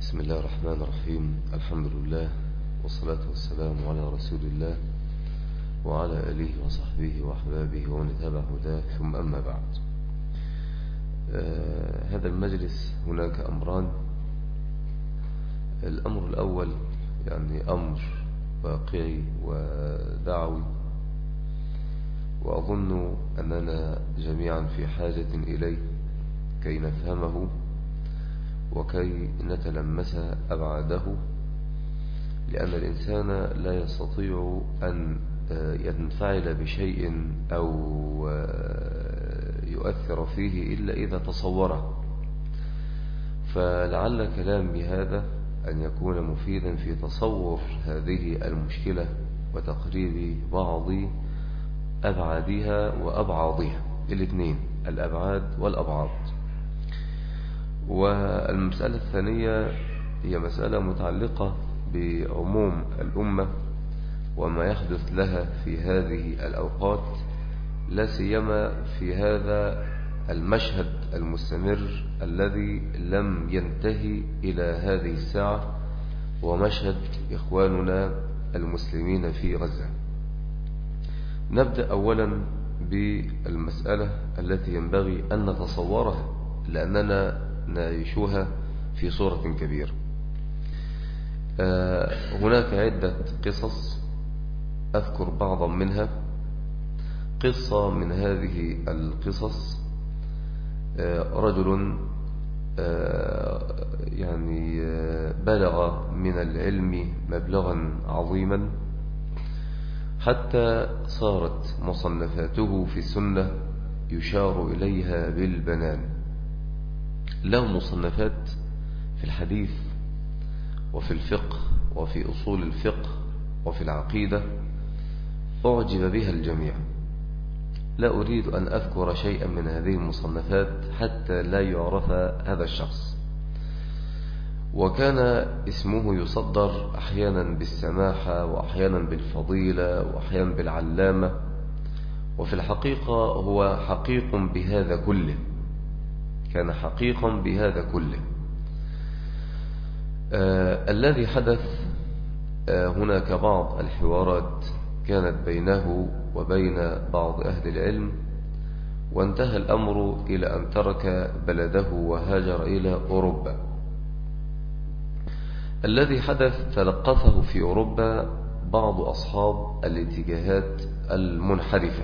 بسم الله الرحمن الرحيم الحمد لله والصلاة والسلام على رسول الله وعلى آله وصحبه وأحبابه ومن تبع هداه ثم أما بعد آه هذا المجلس هناك أمران الأمر الأول يعني أمر واقعي ودعوي وأظن أننا جميعا في حاجة إليه كي نفهمه وكي نتلمس أبعاده لأن الإنسان لا يستطيع أن ينفعل بشيء أو يؤثر فيه إلا إذا تصوره فلعل كلامي هذا أن يكون مفيدا في تصور هذه المشكلة وتقريب بعض أبعادها وأبعاضها الاثنين الأبعاد والأبعاض والمسألة الثانية هي مسألة متعلقة بعموم الأمة وما يحدث لها في هذه الأوقات لا سيما في هذا المشهد المستمر الذي لم ينتهي إلى هذه الساعة ومشهد إخواننا المسلمين في غزة نبدأ أولا بالمسألة التي ينبغي أن نتصورها لأننا نعيشها في صورة كبيرة هناك عدة قصص أذكر بعضا منها قصة من هذه القصص رجل يعني بلغ من العلم مبلغا عظيما حتى صارت مصنفاته في السنة يشار إليها بالبنان له مصنفات في الحديث وفي الفقه وفي أصول الفقه وفي العقيدة أعجب بها الجميع لا أريد أن أذكر شيئا من هذه المصنفات حتى لا يعرف هذا الشخص وكان اسمه يصدر أحيانا بالسماحة وأحيانا بالفضيلة وأحيانا بالعلامة وفي الحقيقة هو حقيق بهذا كله كان حقيقا بهذا كله آه الذي حدث آه هناك بعض الحوارات كانت بينه وبين بعض أهل العلم وانتهى الأمر إلى أن ترك بلده وهاجر إلى أوروبا الذي حدث تلقفه في أوروبا بعض أصحاب الاتجاهات المنحرفة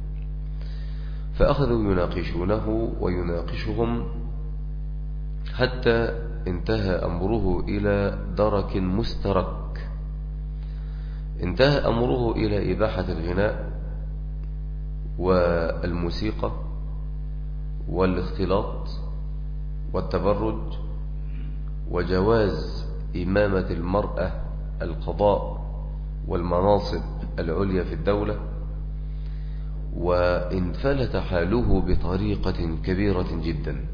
فأخذوا يناقشونه ويناقشهم حتى انتهى أمره إلى درك مسترك انتهى أمره إلى إباحة الغناء والموسيقى والاختلاط والتبرج وجواز إمامة المرأة القضاء والمناصب العليا في الدولة وانفلت حاله بطريقة كبيرة جدا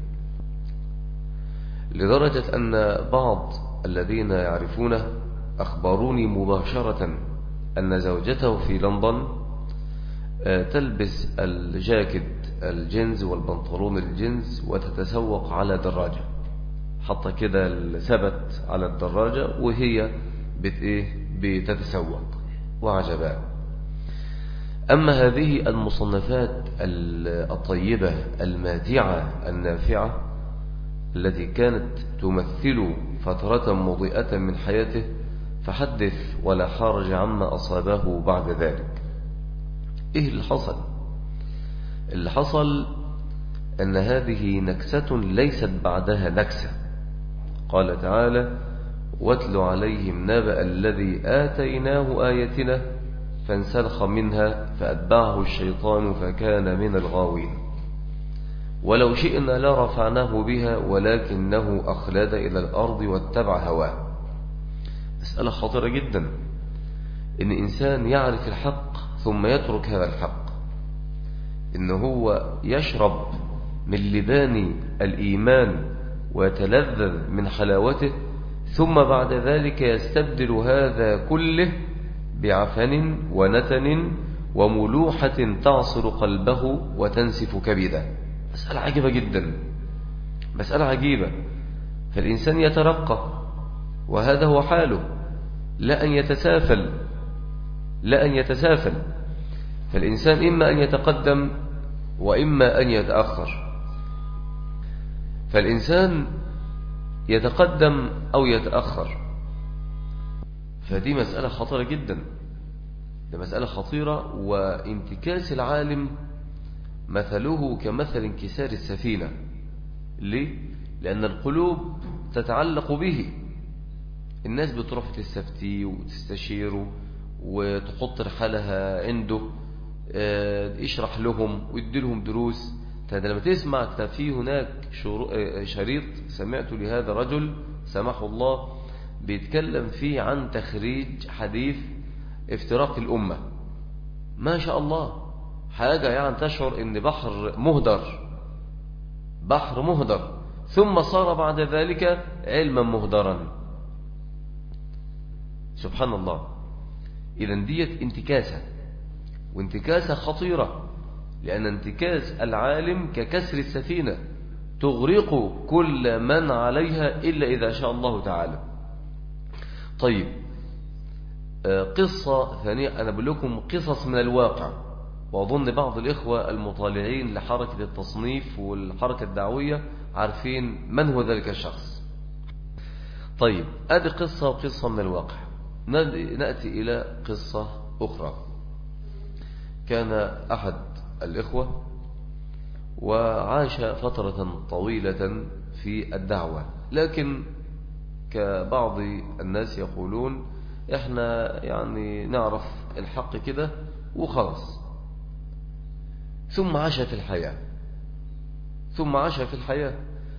لدرجة أن بعض الذين يعرفونه أخبروني مباشرة أن زوجته في لندن تلبس الجاكيت الجنز والبنطلون الجنز وتتسوق على دراجة حتى كده الثبت على الدراجة وهي بت إيه بتتسوق وعجبا أما هذه المصنفات الطيبة الماتعة النافعة التي كانت تمثل فترة مضيئة من حياته فحدث ولا حرج عما أصابه بعد ذلك إيه اللي حصل اللي حصل أن هذه نكسة ليست بعدها نكسة قال تعالى واتل عليهم نبأ الذي آتيناه آيتنا فانسلخ منها فأتبعه الشيطان فكان من الغاوين ولو شئنا لرفعناه بها ولكنه أخلد إلى الأرض واتبع هواه مسألة خطيرة جدا إن إنسان يعرف الحق ثم يترك هذا الحق إن هو يشرب من لبان الإيمان ويتلذذ من حلاوته ثم بعد ذلك يستبدل هذا كله بعفن ونتن وملوحة تعصر قلبه وتنسف كبده مسألة عجيبة جدا مسألة عجيبة فالإنسان يترقى وهذا هو حاله لا أن يتسافل لا أن يتسافل فالإنسان إما أن يتقدم وإما أن يتأخر فالإنسان يتقدم أو يتأخر فدي مسألة خطيرة جدا دي مسألة خطيرة وانتكاس العالم مثله كمثل انكسار السفينة ليه؟ لأن القلوب تتعلق به الناس بتروح تستفتي وتستشيره وتحط رحلها عنده آه، يشرح لهم ويدي لهم دروس لما تسمع في هناك آه، شريط سمعته لهذا رجل سمحه الله بيتكلم فيه عن تخريج حديث افتراق الأمة ما شاء الله حاجة يعني تشعر ان بحر مهدر بحر مهدر ثم صار بعد ذلك علما مهدرا سبحان الله إذا ديت انتكاسة وانتكاسة خطيرة لأن انتكاس العالم ككسر السفينة تغرق كل من عليها إلا إذا شاء الله تعالى طيب آه، قصة ثانية أنا بقول لكم قصص من الواقع وأظن بعض الإخوة المطالعين لحركة التصنيف والحركة الدعوية عارفين من هو ذلك الشخص طيب هذه قصة وقصة من الواقع نأتي إلى قصة أخرى كان أحد الإخوة وعاش فترة طويلة في الدعوة لكن كبعض الناس يقولون احنا يعني نعرف الحق كده وخلاص ثم عاش في الحياة ثم عاش في الحياة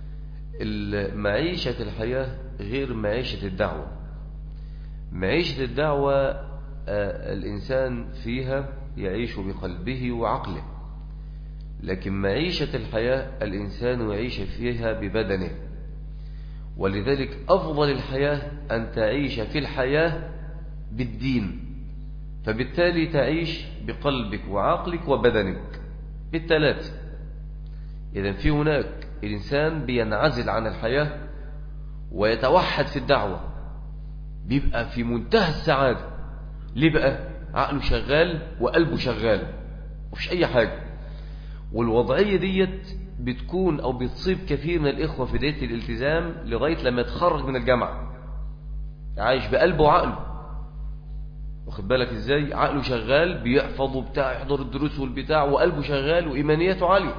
معيشة الحياة غير معيشة الدعوة معيشة الدعوة آه، الإنسان فيها يعيش بقلبه وعقله لكن معيشة الحياة الإنسان يعيش فيها ببدنه ولذلك أفضل الحياة أن تعيش في الحياة بالدين فبالتالي تعيش بقلبك وعقلك وبدنك بالثلاث إذا في هناك الإنسان بينعزل عن الحياة ويتوحد في الدعوة بيبقى في منتهى السعادة ليه بقى عقله شغال وقلبه شغال مفيش أي حاجة والوضعية ديت بتكون أو بتصيب كثير من الإخوة في بداية الالتزام لغاية لما يتخرج من الجامعة عايش بقلبه وعقله واخد بالك ازاي عقله شغال بيحفظ وبتاع يحضر الدروس والبتاع وقلبه شغال وإيمانياته عالية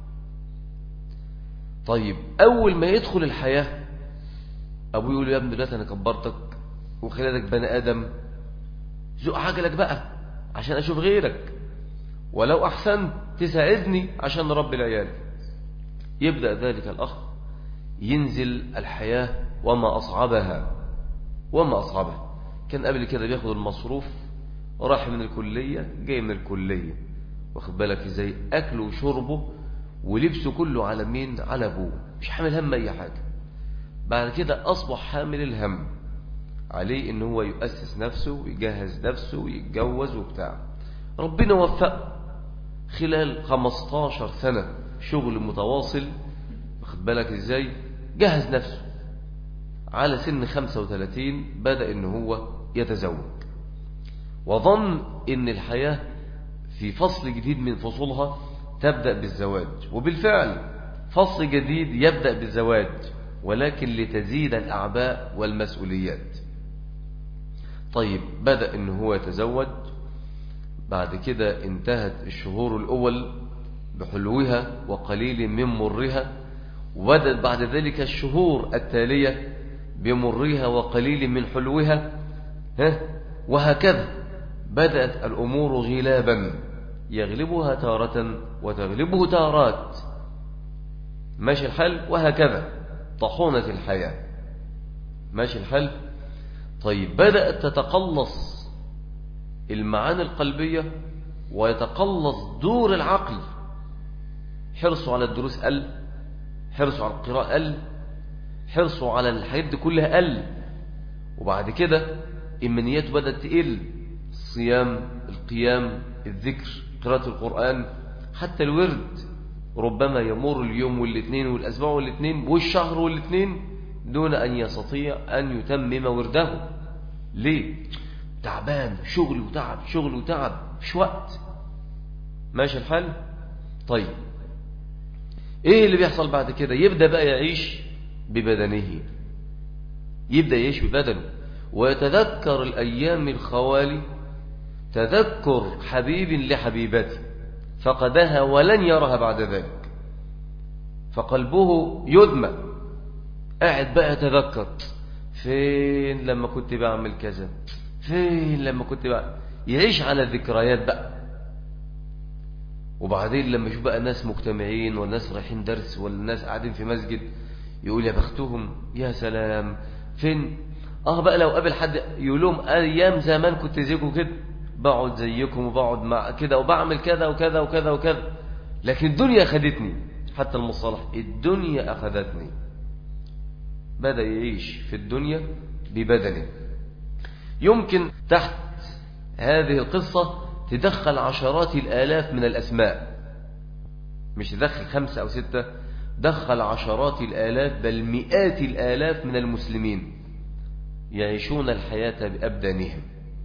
طيب أول ما يدخل الحياة أبوه يقول يا ابن دلوقتي أنا كبرتك وخلالك بني آدم زق عجلك بقى عشان أشوف غيرك ولو أحسنت تساعدني عشان نربي العيال يبدأ ذلك الأخ ينزل الحياة وما أصعبها وما أصعبها كان قبل كده بياخد المصروف راح من الكلية جاي من الكلية واخد بالك ازاي أكله وشربه ولبسه كله على مين على أبوه مش حامل هم أي حاجة بعد كده أصبح حامل الهم عليه ان هو يؤسس نفسه ويجهز نفسه ويتجوز وبتاع ربنا وفقه خلال 15 سنة شغل متواصل واخد بالك ازاي جهز نفسه على سن 35 بدأ ان هو يتزوج وظن ان الحياة في فصل جديد من فصولها تبدأ بالزواج وبالفعل فصل جديد يبدأ بالزواج ولكن لتزيد الأعباء والمسؤوليات طيب بدأ ان هو يتزوج بعد كده انتهت الشهور الأول بحلوها وقليل من مرها وبدأت بعد ذلك الشهور التالية بمرها وقليل من حلوها ها وهكذا بدأت الأمور غلابا يغلبها تارة وتغلبه تارات ماشي الحل وهكذا طحونة الحياة ماشي الحل طيب بدأت تتقلص المعاني القلبية ويتقلص دور العقل حرصوا على الدروس قل حرصوا على القراءة قل حرصوا على الحاجات دي كلها قل وبعد كده إمنياته بدأت تقل الصيام القيام الذكر قراءة القرآن حتى الورد ربما يمر اليوم والاثنين والأسبوع والاثنين والشهر والاثنين دون أن يستطيع أن يتمم ورده ليه تعبان شغل وتعب شغل وتعب مش وقت ماشي الحال طيب ايه اللي بيحصل بعد كده يبدأ بقى يعيش ببدنه يبدأ يعيش ببدنه ويتذكر الأيام الخوالي تذكر حبيب لحبيبته فقدها ولن يرها بعد ذلك فقلبه يدمى قاعد بقى يتذكر فين لما كنت بعمل كذا فين لما كنت بعمل يعيش على الذكريات بقى وبعدين لما يشوف بقى ناس مجتمعين والناس رايحين درس والناس قاعدين في مسجد يقول يا بختهم يا سلام فين اه بقى لو قابل حد يقول لهم ايام زمان كنت زيكم كده بقعد زيكم وبقعد مع كده وبعمل كذا وكذا وكذا وكذا لكن الدنيا اخذتني حتى المصطلح الدنيا اخذتني بدأ يعيش في الدنيا ببدنه يمكن تحت هذه القصة تدخل عشرات الآلاف من الأسماء مش تدخل خمسة أو ستة دخل عشرات الآلاف بل مئات الآلاف من المسلمين يعيشون الحياة بأبدانهم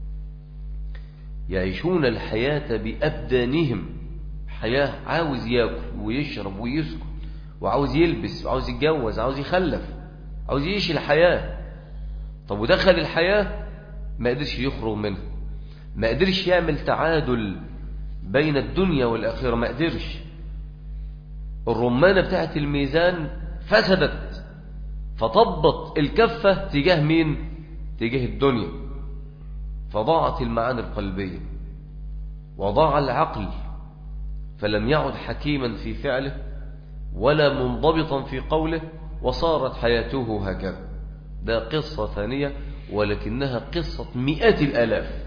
يعيشون الحياة بأبدانهم حياة عاوز يأكل ويشرب ويسكن وعاوز يلبس وعاوز يتجوز عاوز يخلف عاوز يعيش الحياة طب ودخل الحياة ما قدرش يخرج منها ما قدرش يعمل تعادل بين الدنيا والآخرة ما قدرش الرمانة بتاعت الميزان فسدت فطبط الكفة تجاه مين تجاه الدنيا فضاعت المعاني القلبية وضاع العقل فلم يعد حكيما في فعله ولا منضبطا في قوله وصارت حياته هكذا ده قصة ثانية ولكنها قصة مئات الآلاف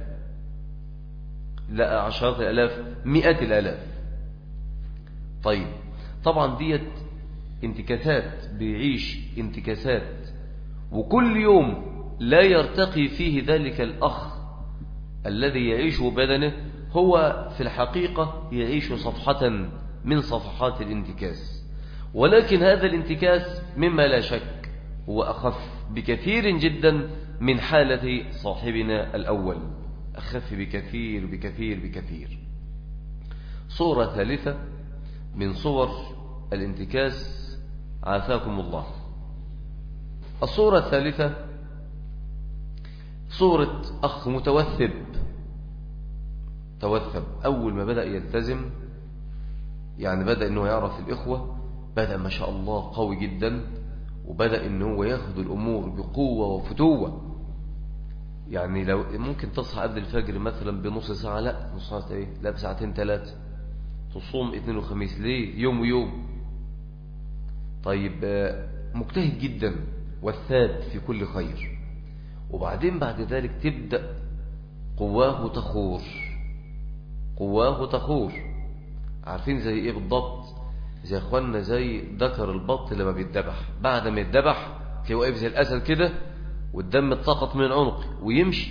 لا عشرات الآلاف مئات الآلاف طيب طبعا ديت انتكاسات بيعيش انتكاسات وكل يوم لا يرتقي فيه ذلك الأخ الذي يعيش بدنه هو في الحقيقة يعيش صفحة من صفحات الانتكاس ولكن هذا الانتكاس مما لا شك هو أخف بكثير جدا من حالة صاحبنا الأول أخف بكثير بكثير بكثير صورة ثالثة من صور الانتكاس عافاكم الله الصورة الثالثة صورة أخ متوثب توثب أول ما بدأ يلتزم يعني بدأ أنه يعرف الإخوة بدأ ما شاء الله قوي جدا وبدأ أنه ياخد الأمور بقوة وفتوة يعني لو ممكن تصحى قبل الفجر مثلا بنص ساعة لا نص ساعة ايه لا بساعتين ثلاثة تصوم اثنين وخميس ليه يوم ويوم طيب مجتهد جدا والثاب في كل خير وبعدين بعد ذلك تبدأ قواه تخور قواه تخور عارفين زي ايه بالضبط زي اخواننا زي ذكر البط لما بيتذبح بعد ما يتذبح تلاقيه واقف زي الاسد كده والدم اتسقط من عنقه ويمشي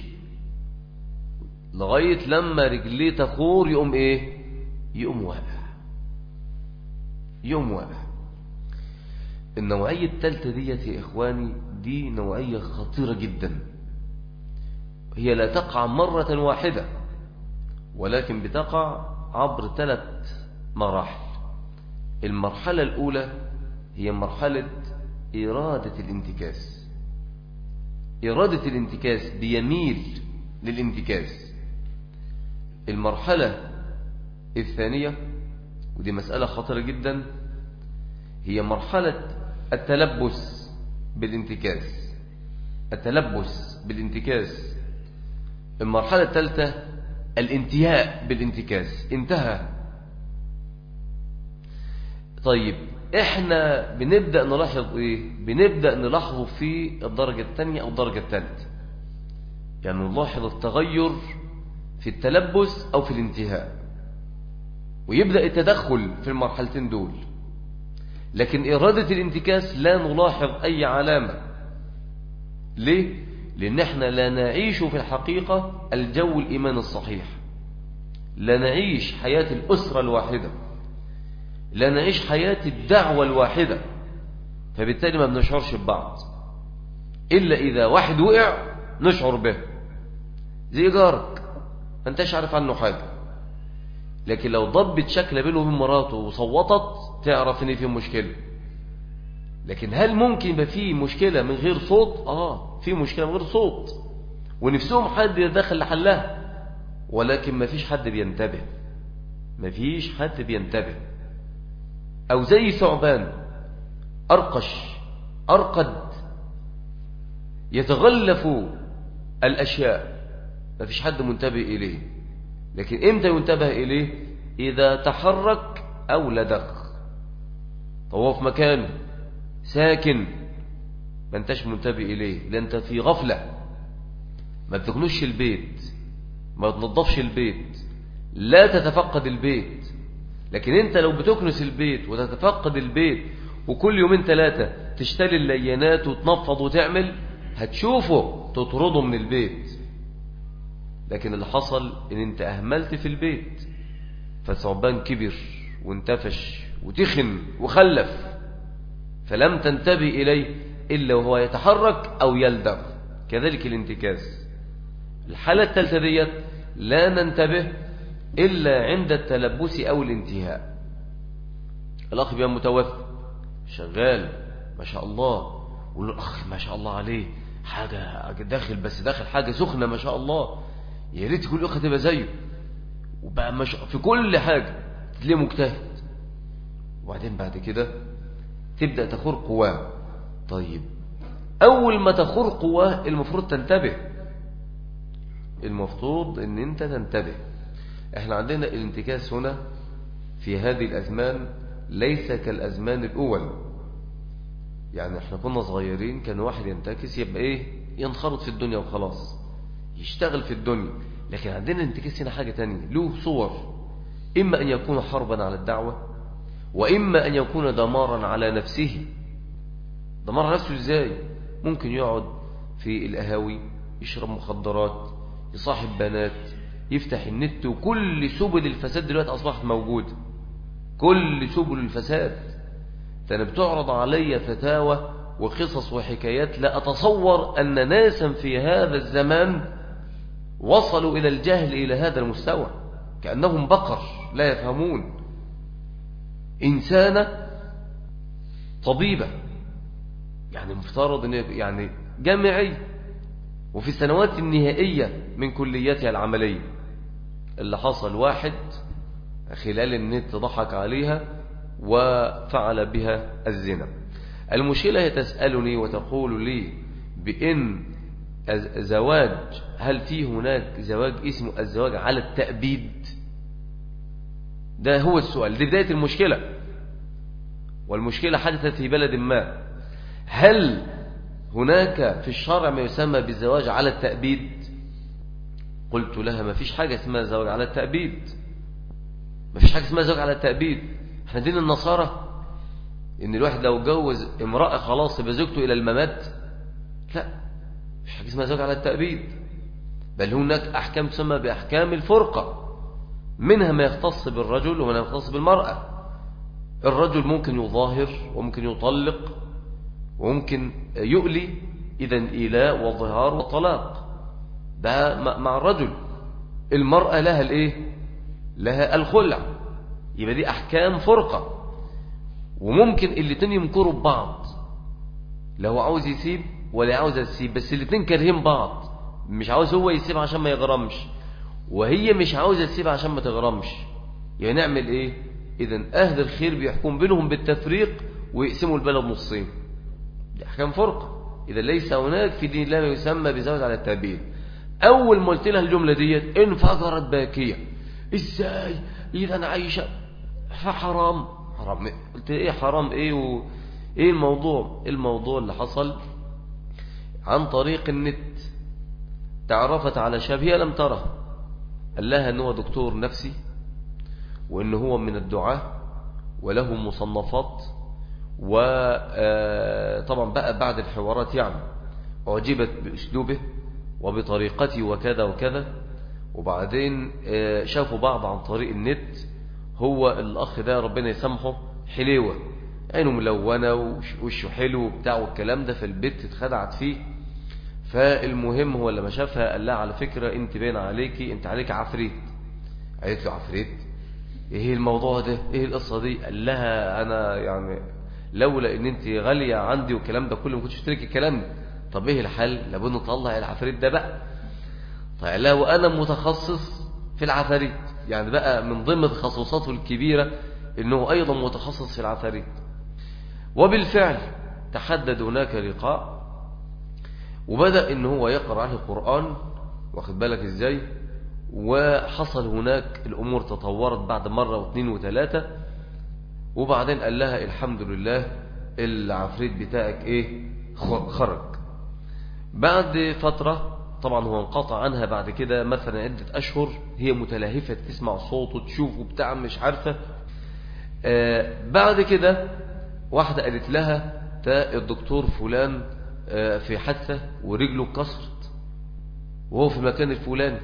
لغاية لما رجليه تخور يقوم ايه يقوم واقع يقوم واقع النوعية الثالثة ديت يا إخواني دي نوعية خطيرة جدا هي لا تقع مرة واحدة ولكن بتقع عبر ثلاث مراحل المرحلة الأولى هي مرحلة إرادة الانتكاس إرادة الانتكاس بيميل للانتكاس المرحلة الثانية ودي مسألة خطيرة جدا هي مرحلة التلبس بالانتكاس التلبس بالانتكاس المرحلة الثالثة الانتهاء بالانتكاس انتهى طيب احنا بنبدأ نلاحظ ايه بنبدأ نلاحظه في الدرجة الثانية او الدرجة الثالثة يعني نلاحظ التغير في التلبس او في الانتهاء ويبدأ التدخل في المرحلتين دول لكن إرادة الانتكاس لا نلاحظ أي علامة ليه؟ لأن احنا لا نعيش في الحقيقة الجو الإيمان الصحيح لا نعيش حياة الأسرة الواحدة لا نعيش حياة الدعوة الواحدة فبالتالي ما بنشعرش ببعض إلا إذا واحد وقع نشعر به زي جارك ما انتش عارف عنه حاجة لكن لو ضبت شكل بينه وبين مراته وصوتت تعرف ان في مشكلة لكن هل ممكن يبقى في مشكلة من غير صوت اه في مشكلة من غير صوت ونفسهم حد يدخل لحلها ولكن ما فيش حد بينتبه ما فيش حد بينتبه او زي ثعبان ارقش ارقد يتغلف الاشياء ما فيش حد منتبه اليه لكن امتى ينتبه اليه اذا تحرك او لدغ فهو في مكانه ساكن ما انتش منتبه اليه لان انت في غفله ما بتكنوش البيت ما تنظفش البيت لا تتفقد البيت لكن انت لو بتكنس البيت وتتفقد البيت وكل يومين ثلاثة تشتري اللينات وتنفض وتعمل هتشوفه تطرده من البيت لكن اللي حصل ان انت اهملت في البيت فثعبان كبر وانتفش وتخن وخلف فلم تنتبه إليه إلا وهو يتحرك أو يلدغ كذلك الانتكاس الحالة الثالثة ديت لا ننتبه إلا عند التلبس أو الانتهاء الأخ بيان متوفى شغال ما شاء الله والأخ ما شاء الله عليه حاجة داخل بس داخل حاجة سخنة ما شاء الله يا ريت كل أخ تبقى زيه وبقى مش في كل حاجة تلاقيه مجتهد وبعدين بعد كده تبدأ تخور قواه طيب أول ما تخور قواه المفروض تنتبه المفروض ان انت تنتبه احنا عندنا الانتكاس هنا في هذه الأزمان ليس كالأزمان الأول يعني احنا كنا صغيرين كان واحد ينتكس يبقى ايه ينخرط في الدنيا وخلاص يشتغل في الدنيا لكن عندنا الانتكاس هنا حاجة تانية له صور إما أن يكون حربا على الدعوة وإما أن يكون دمارا على نفسه دمار على نفسه إزاي ممكن يقعد في الأهاوي يشرب مخدرات يصاحب بنات يفتح النت وكل سبل الفساد دلوقتي أصبحت موجودة كل سبل الفساد فأنا بتعرض علي فتاوى وقصص وحكايات لا أتصور أن ناسا في هذا الزمان وصلوا إلى الجهل إلى هذا المستوى كأنهم بقر لا يفهمون إنسانة طبيبة يعني مفترض أن يعني جامعي وفي السنوات النهائية من كلياتها العملية اللي حصل واحد خلال النت ضحك عليها وفعل بها الزنا المشكلة هي تسألني وتقول لي بإن زواج هل في هناك زواج اسمه الزواج على التأبيد ده هو السؤال دي بداية المشكلة والمشكلة حدثت في بلد ما هل هناك في الشرع ما يسمى بالزواج على التأبيد قلت لها ما فيش حاجة اسمها زواج على التأبيد ما فيش حاجة اسمها زواج على التأبيد احنا دين النصارى ان الواحد لو جوز امرأة خلاص يبقى زوجته الى الممات لا مش حاجة اسمها زواج على التأبيد بل هناك احكام تسمى باحكام الفرقة منها ما يختص بالرجل ومنها ما يختص بالمرأة الرجل ممكن يظاهر وممكن يطلق وممكن يؤلي إذا إيلاء وظهار وطلاق ده مع الرجل المرأة لها الإيه لها الخلع يبقى دي أحكام فرقة وممكن الاتنين يمكروا ببعض لو عاوز يسيب ولا عاوز يسيب بس الاتنين كارهين بعض مش عاوز هو يسيب عشان ما يغرمش وهي مش عاوزة تسيب عشان ما تغرمش يعني نعمل ايه اذا اهل الخير بيحكم بينهم بالتفريق ويقسموا البلد نصين دي احكام فرقة اذا ليس هناك في دين الله ما يسمى بزواج على التأبيد اول ما قلت لها الجملة ديت انفجرت باكية ازاي اذا انا عايشة فحرام حرام قلت ايه حرام ايه و... ايه الموضوع الموضوع اللي حصل عن طريق النت تعرفت على شاب هي لم تره قال لها ان هو دكتور نفسي وان هو من الدعاة وله مصنفات وطبعا بقى بعد الحوارات يعني أعجبت بأسلوبه وبطريقته وكذا وكذا وبعدين شافوا بعض عن طريق النت هو الأخ ده ربنا يسامحه حليوة عينه ملونة وشه حلو وبتاع والكلام ده فالبت اتخدعت فيه فالمهم هو لما شافها قال لها على فكرة انت باين عليكي انت عليك عفريت قالت له عفريت ايه الموضوع ده ايه القصة دي قال لها انا يعني لولا ان انت غالية عندي والكلام ده كله ما كنتش اشترك الكلام ده طب ايه الحل لابد نطلع العفريت ده بقى طيب لا وانا متخصص في العفاريت يعني بقى من ضمن تخصصاته الكبيرة انه ايضا متخصص في العفاريت وبالفعل تحدد هناك لقاء وبدأ ان هو يقرأ عليه القرآن واخد بالك ازاي وحصل هناك الامور تطورت بعد مرة واثنين وثلاثة وبعدين قال لها الحمد لله العفريت بتاعك ايه خرج بعد فترة طبعا هو انقطع عنها بعد كده مثلا عدة أشهر هي متلهفة تسمع صوته تشوفه بتاع مش عارفة آه بعد كده واحدة قالت لها ده الدكتور فلان آه في حادثة ورجله اتكسرت وهو في المكان الفلاني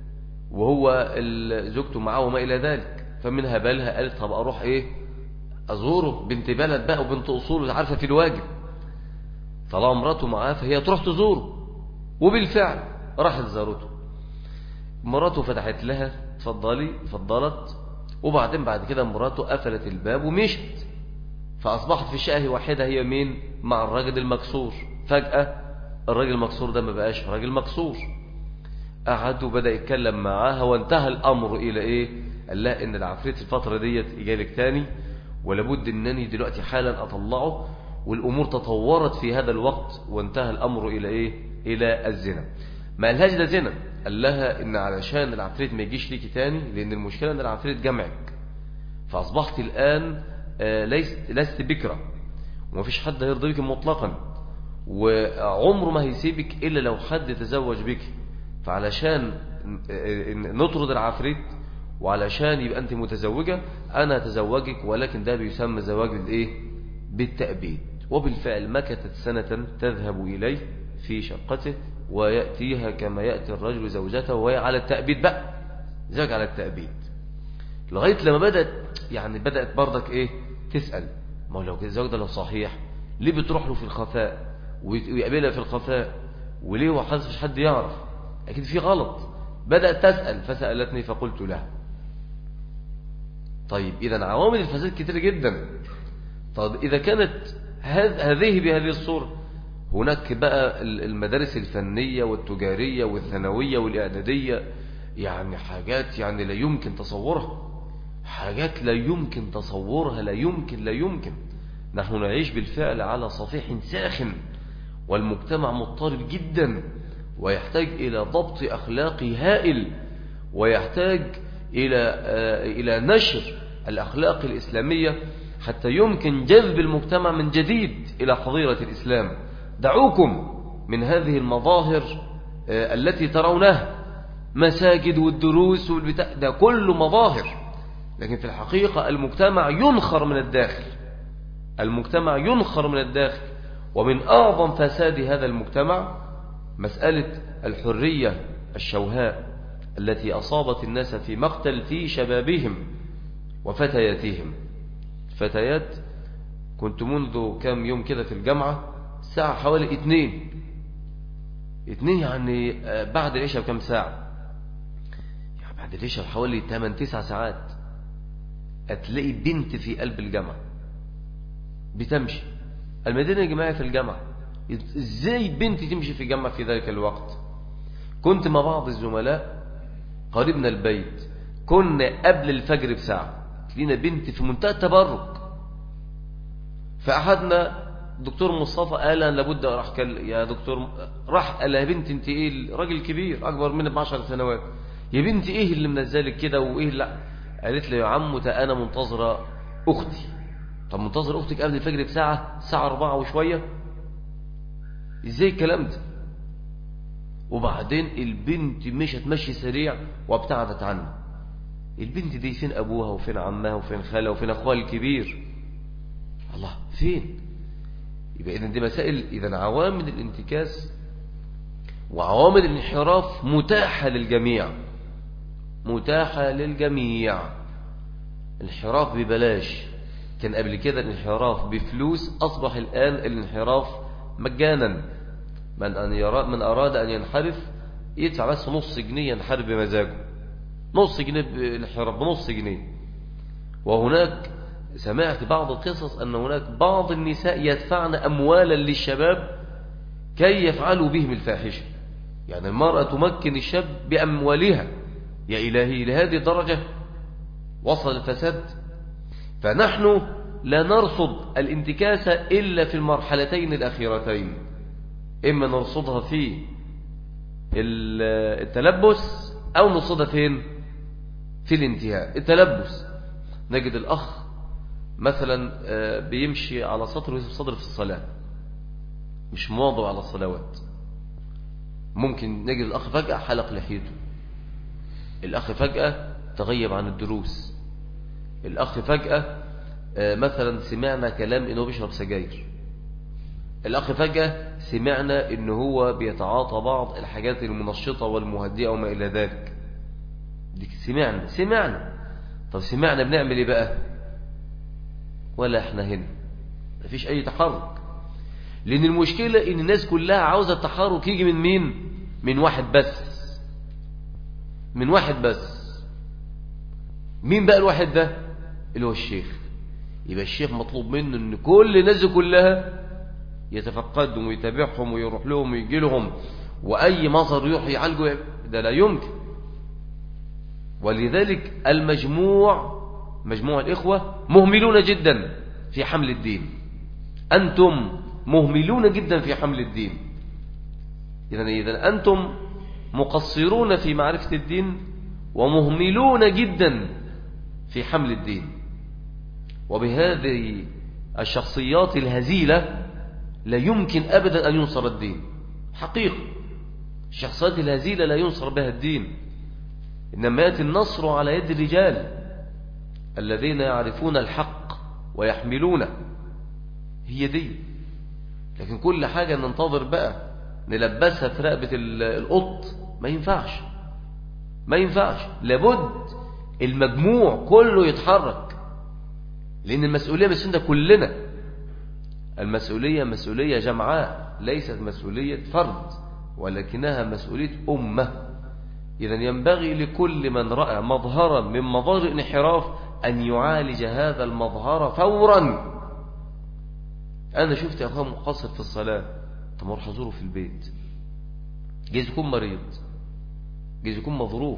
وهو زوجته معاه وما إلى ذلك فمنها بالها قالت طب أروح إيه أزوره بنت بلد بقى وبنت أصول عارفة في الواجب طالما مراته معاه فهي تروح تزوره وبالفعل راحت زارته مراته فتحت لها اتفضلي اتفضلت وبعدين بعد كده مراته قفلت الباب ومشت فأصبحت في شقه واحدة هي مين مع الراجل المكسور فجأة الراجل المكسور ده ما بقاش راجل مكسور قعد وبدأ يتكلم معاها وانتهى الأمر إلى إيه قال لها إن العفريت الفترة ديت إجالك تاني ولابد إنني دلوقتي حالا أطلعه والأمور تطورت في هذا الوقت وانتهى الأمر إلى إيه إلى الزنا ما قالهاش ده زنا قال لها إن علشان العفريت ما يجيش ليكي تاني لأن المشكلة إن العفريت جمعك فأصبحت الآن ليست لست بكرة ومفيش حد هيرضى بك مطلقا وعمره ما هيسيبك إلا لو حد تزوج بك فعلشان نطرد العفريت وعلشان يبقى أنت متزوجة أنا أتزوجك ولكن ده بيسمى زواج بالإيه بالتأبيد وبالفعل مكثت سنة تذهب إليه في شقته ويأتيها كما يأتي الرجل زوجته وهي على التأبيد بقى زوج على التأبيد لغاية لما بدأت يعني بدأت برضك إيه تسأل ما لو كده الزوج ده لو صحيح ليه بتروح له في الخفاء ويقابلها في الخفاء وليه هو حاسس مش حد يعرف أكيد في غلط بدأت تسأل فسألتني فقلت لها طيب إذا عوامل الفساد كتير جدا طب إذا كانت هذه بهذه الصورة هناك بقى المدارس الفنية والتجارية والثانوية والإعدادية يعني حاجات يعني لا يمكن تصورها حاجات لا يمكن تصورها لا يمكن لا يمكن نحن نعيش بالفعل على صفيح ساخن والمجتمع مضطرب جدا ويحتاج إلى ضبط أخلاقي هائل ويحتاج إلى إلى نشر الأخلاق الإسلامية حتى يمكن جذب المجتمع من جديد إلى حظيرة الإسلام دعوكم من هذه المظاهر التي ترونها مساجد والدروس والبتاع ده كله مظاهر لكن في الحقيقة المجتمع ينخر من الداخل المجتمع ينخر من الداخل ومن أعظم فساد هذا المجتمع مسألة الحرية الشوهاء التي أصابت الناس في مقتل في شبابهم وفتياتهم فتيات كنت منذ كام يوم كده في الجامعة الساعة حوالي اتنين اتنين يعني بعد العشاء بكم ساعة يعني بعد العشاء حوالي 8 9 ساعات هتلاقي بنت في قلب الجامعة بتمشي المدينة الجماعية في الجامعة ازاي بنت تمشي في الجامعة في ذلك الوقت كنت مع بعض الزملاء قريبنا البيت كنا قبل الفجر بساعة لينا بنت في منتهى التبرك فأحدنا دكتور مصطفى قال أنا لابد راح كل يا دكتور راح قال يا بنت انت ايه راجل كبير اكبر مني ب 10 سنوات يا بنت ايه اللي منزلك كده وايه لا قالت لي يا عم انا منتظره اختي طب منتظر اختك قبل الفجر بساعه الساعه 4 وشويه ازاي الكلام ده وبعدين البنت مشت مشي سريع وابتعدت عنه البنت دي فين ابوها وفين عمها وفين خالها وفين اخوها الكبير الله فين يبقى اذا دي مسائل اذا عوامل الانتكاس وعوامل الانحراف متاحة للجميع متاحة للجميع انحراف ببلاش كان قبل كده الانحراف بفلوس أصبح الآن الانحراف مجانا من, أن يرى من أراد أن ينحرف يدفع بس نص جنيه ينحرف بمزاجه نص جنيه بالحرف بنص جنيه وهناك سمعت بعض القصص أن هناك بعض النساء يدفعن أموالا للشباب كي يفعلوا بهم الفاحشة يعني المرأة تمكن الشاب بأموالها يا إلهي لهذه الدرجة وصل الفساد فنحن لا نرصد الانتكاسة إلا في المرحلتين الأخيرتين إما نرصدها في التلبس أو نرصدها فين في الانتهاء التلبس نجد الأخ مثلا آه، بيمشي على سطر ويسيب صدر في الصلاة مش مواظب على الصلوات ممكن نجد الأخ فجأة حلق لحيته الأخ فجأة تغيب عن الدروس الأخ فجأة آه، مثلا سمعنا كلام إنه بيشرب سجاير الأخ فجأة سمعنا إنه هو بيتعاطى بعض الحاجات المنشطة والمهدئة وما إلى ذلك دي سمعنا سمعنا طب سمعنا بنعمل إيه بقى ولا احنا هنا مفيش أي تحرك لأن المشكلة إن الناس كلها عاوزة التحرك يجي من مين من واحد بس من واحد بس مين بقى الواحد ده اللي هو الشيخ يبقى الشيخ مطلوب منه ان كل الناس كلها يتفقدهم ويتابعهم ويروح لهم ويجي لهم واي مظهر يروح يعالجه ده لا يمكن ولذلك المجموع مجموع الإخوة مهملون جدا في حمل الدين أنتم مهملون جدا في حمل الدين إذا إذا أنتم مقصرون في معرفة الدين ومهملون جدا في حمل الدين وبهذه الشخصيات الهزيلة لا يمكن أبدا أن ينصر الدين حقيقة الشخصيات الهزيلة لا ينصر بها الدين إنما يأتي النصر على يد الرجال الذين يعرفون الحق ويحملونه هي دي لكن كل حاجة ننتظر بقى نلبسها في رقبة القط ما ينفعش ما ينفعش لابد المجموع كله يتحرك لأن المسؤولية مش عند كلنا المسؤولية مسؤولية جمعاء ليست مسؤولية فرد ولكنها مسؤولية أمة إذا ينبغي لكل من رأى مظهرا من مظاهر الانحراف أن يعالج هذا المظهر فورا أنا شفت يا أخوان مقصر في الصلاة طب أروح أزوره في البيت جايز يكون مريض جايز يكون مظروف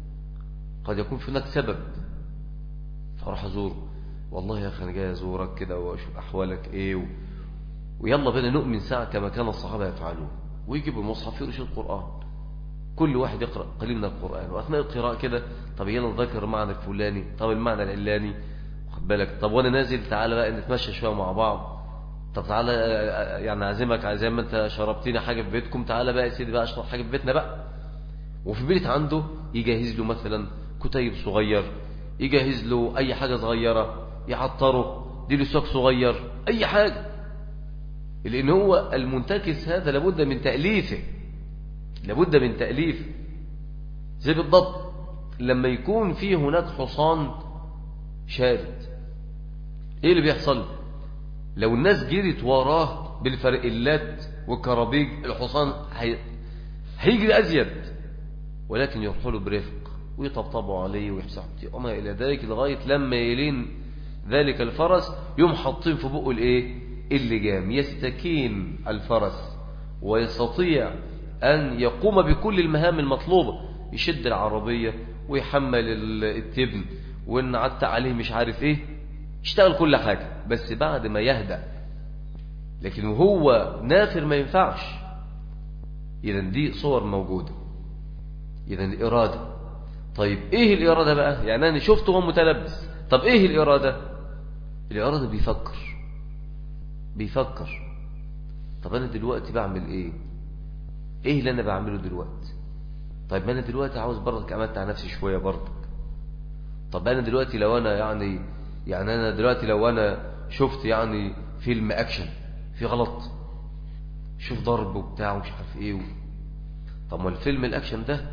قد يكون في هناك سبب فأروح أزوره والله يا أخي أنا جاي أزورك كده وأشوف أحوالك إيه و... ويلا بينا نؤمن ساعة كما كان الصحابة يفعلون ويجيب المصحف يرشد القرآن كل واحد يقرأ قليل من القرآن وأثناء القراءة كده طب يلا نذكر المعنى الفلاني طب المعنى العلاني واخد بالك طب وأنا نازل تعالى بقى نتمشى شوية مع بعض طب تعالى يعني أعزمك زي ما أنت شربتني حاجة في بيتكم تعالى بقى يا سيدي بقى أشرب حاجة في بيتنا بقى وفي بيت عنده يجهز له مثلا كتيب صغير يجهز له أي حاجة صغيرة يعطره دي له سوق صغير أي حاجة لأن هو المنتكس هذا لابد من تأليفه لابد من تأليف زي بالضبط لما يكون في هناك حصان شارد ايه اللي بيحصل لو الناس جرت وراه بالفرقلات والكرابيج الحصان هي... هيجري أزيد ولكن يرحلوا برفق ويطبطبوا عليه ويحسحوا وما إلى ذلك لغاية لما يلين ذلك الفرس يوم حاطين في بقه الايه اللجام يستكين الفرس ويستطيع أن يقوم بكل المهام المطلوبة يشد العربية ويحمل التبن وإن عدت عليه مش عارف إيه يشتغل كل حاجة بس بعد ما يهدأ لكن وهو نافر ما ينفعش إذا دي صور موجودة إذا الإرادة طيب إيه الإرادة بقى يعني أنا شفته هو متلبس طب إيه الإرادة الإرادة بيفكر بيفكر طب أنا دلوقتي بعمل إيه ايه اللي انا بعمله دلوقتي طيب ما انا دلوقتي عاوز برضك امتع نفسي شوية برضك طب انا دلوقتي لو انا يعني يعني انا دلوقتي لو انا شفت يعني فيلم اكشن في غلط شوف ضرب وبتاع ومش عارف ايه و... طب ما الفيلم الاكشن ده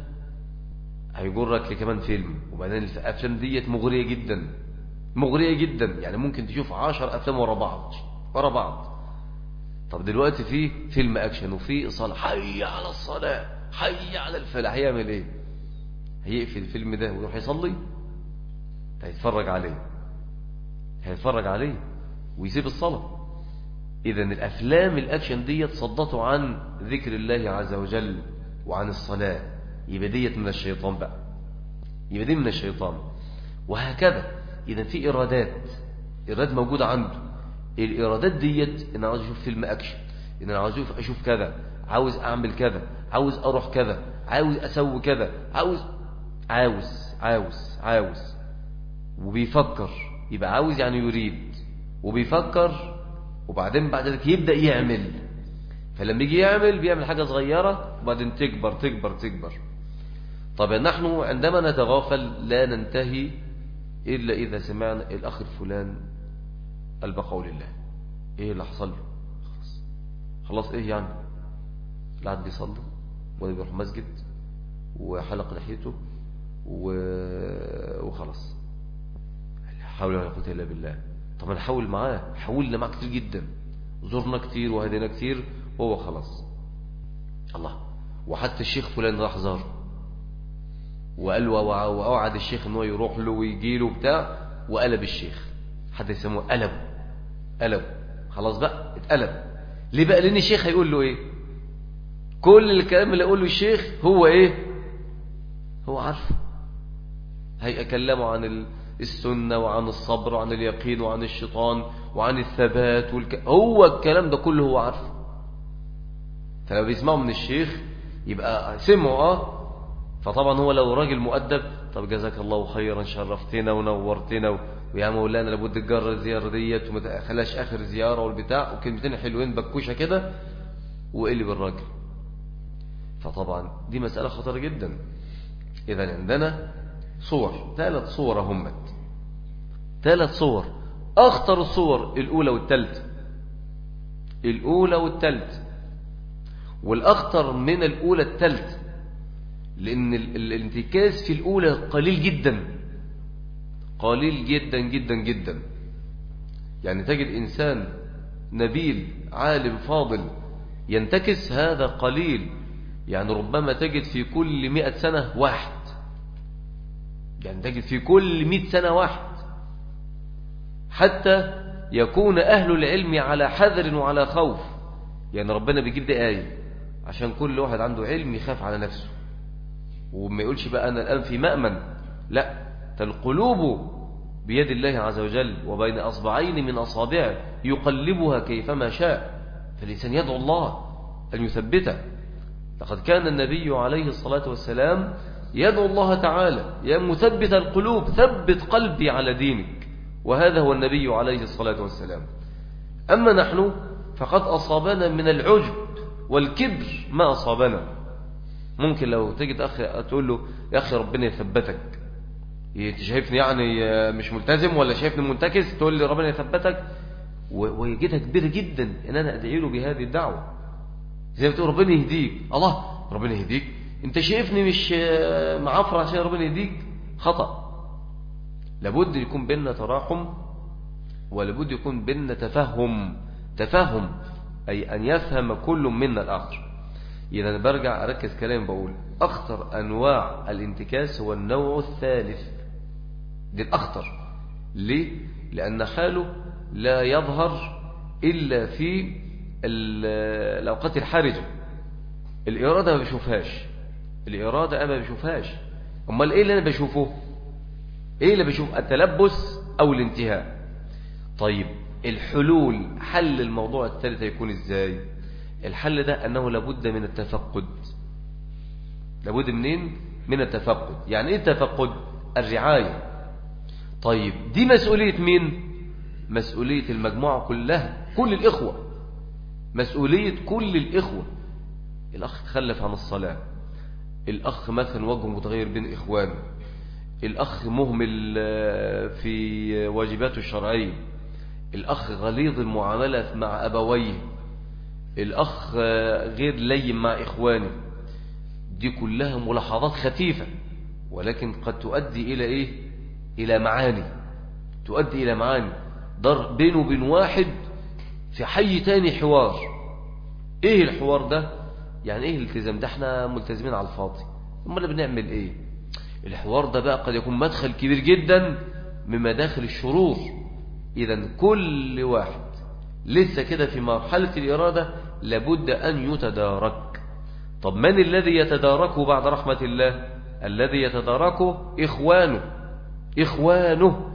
هيجرك لكمان فيلم وبعدين الافلام ديت مغرية جدا مغرية جدا يعني ممكن تشوف عشر افلام ورا بعض ورا بعض طب دلوقتي في فيلم اكشن وفي صلاة حي على الصلاة حي على الفلاح هيعمل ايه هيقفل الفيلم ده ويروح يصلي هيتفرج عليه هيتفرج عليه ويسيب الصلاة إذا الأفلام الأكشن ديت صدته عن ذكر الله عز وجل وعن الصلاة يبقى ديت من الشيطان بقى يبقى دي من الشيطان وهكذا إذا في إرادات إرادات موجودة عنده الإرادات ديت إن أنا عاوز أشوف فيلم أكشن إن أنا عاوز أشوف كذا عاوز أعمل كذا عاوز أروح كذا عاوز أسوي كذا عاوز عاوز عاوز عاوز وبيفكر يبقى عاوز يعني يريد وبيفكر وبعدين بعد ذلك يبدأ يعمل فلما يجي يعمل بيعمل حاجة صغيرة وبعدين تكبر تكبر تكبر طب نحن عندما نتغافل لا ننتهي إلا إذا سمعنا الأخ الفلان البقول لله إيه اللي حصل له خلاص خلاص إيه يعني لا عاد بيصلي ولا بيروح مسجد وحلق لحيته وخلاص حول ولا قوه الا بالله طب نحاول معاه حاولنا معاه كتير جدا زرنا كتير وهدينا كتير وهو خلاص الله وحتى الشيخ فلان راح زار وقال وأوعد الشيخ ان هو يروح له ويجي له بتاع وقلب الشيخ حد يسموه قلب قلب خلاص بقى اتقلب ليه بقى لان الشيخ هيقول له ايه كل الكلام اللي يقوله الشيخ هو ايه هو عارفه هيكلمه عن السنة وعن الصبر وعن اليقين وعن الشيطان وعن الثبات والك... هو الكلام ده كله هو عارفه فلما بيسمعه من الشيخ يبقى سمعه اه فطبعا هو لو راجل مؤدب طب جزاك الله خيرا شرفتنا ونورتنا ويا مولانا لابد تجرى الزيارة ديت وما تخلاش اخر زيارة والبتاع وكلمتين حلوين بكوشة كده وقلب الراجل فطبعا دي مسألة خطرة جدا إذا عندنا صور ثلاث صور همت ثلاث صور أخطر الصور الأولى والثالثة الأولى والثالثة والأخطر من الأولى الثالثة لأن الانتكاس في الأولى قليل جدا قليل جدا جدا جدا يعني تجد إنسان نبيل عالم فاضل ينتكس هذا قليل يعني ربما تجد في كل مئة سنة واحد يعني تجد في كل مئة سنة واحد حتى يكون أهل العلم على حذر وعلى خوف يعني ربنا بيجيب دي آية عشان كل واحد عنده علم يخاف على نفسه وما يقولش بقى أنا الآن في مأمن لا القلوب بيد الله عز وجل وبين أصبعين من أصابعه يقلبها كيفما شاء فالإنسان يدعو الله أن يثبته لقد كان النبي عليه الصلاة والسلام يدعو الله تعالى يا مثبت القلوب ثبت قلبي على دينك وهذا هو النبي عليه الصلاة والسلام أما نحن فقد أصابنا من العجب والكبر ما أصابنا ممكن لو تجد أخ تقول له يا أخي ربنا يثبتك انت شايفني يعني مش ملتزم ولا شايفني منتكس تقول لي ربنا يثبتك ويجدها كبيرة جدا ان انا ادعي له بهذه الدعوة زي ما تقول ربنا يهديك الله ربنا يهديك انت شايفني مش معفر عشان ربنا يهديك خطأ لابد يكون بيننا تراحم ولابد يكون بيننا تفهم تفهم أي أن يفهم كل منا الآخر إذا أنا برجع أركز كلام بقول أخطر أنواع الانتكاس هو النوع الثالث دي الأخطر ليه؟ لأن حاله لا يظهر إلا في الأوقات الحرجة الإرادة ما بشوفهاش الإرادة أنا ما بشوفهاش أمال إيه اللي أنا بشوفه إيه اللي بشوف التلبس أو الانتهاء طيب الحلول حل الموضوع الثالث يكون إزاي الحل ده أنه لابد من التفقد لابد منين من التفقد يعني إيه التفقد الرعاية طيب دي مسؤولية مين مسؤولية المجموعة كلها كل الإخوة مسؤولية كل الإخوة الأخ تخلف عن الصلاة الأخ مثلا وجهه متغير بين إخوانه الأخ مهمل في واجباته الشرعية الأخ غليظ المعاملة مع أبويه الأخ غير لين مع إخوانه دي كلها ملاحظات خفيفة ولكن قد تؤدي إلى إيه إلى معاني تؤدي إلى معاني ضر بينه وبين واحد في حي تاني حوار ايه الحوار ده يعني ايه الالتزام ده احنا ملتزمين على الفاضي امال بنعمل ايه الحوار ده بقى قد يكون مدخل كبير جدا من مداخل الشرور اذا كل واحد لسه كده في مرحلة الإرادة لابد أن يتدارك طب من الذي يتداركه بعد رحمة الله الذي يتداركه إخوانه إخوانه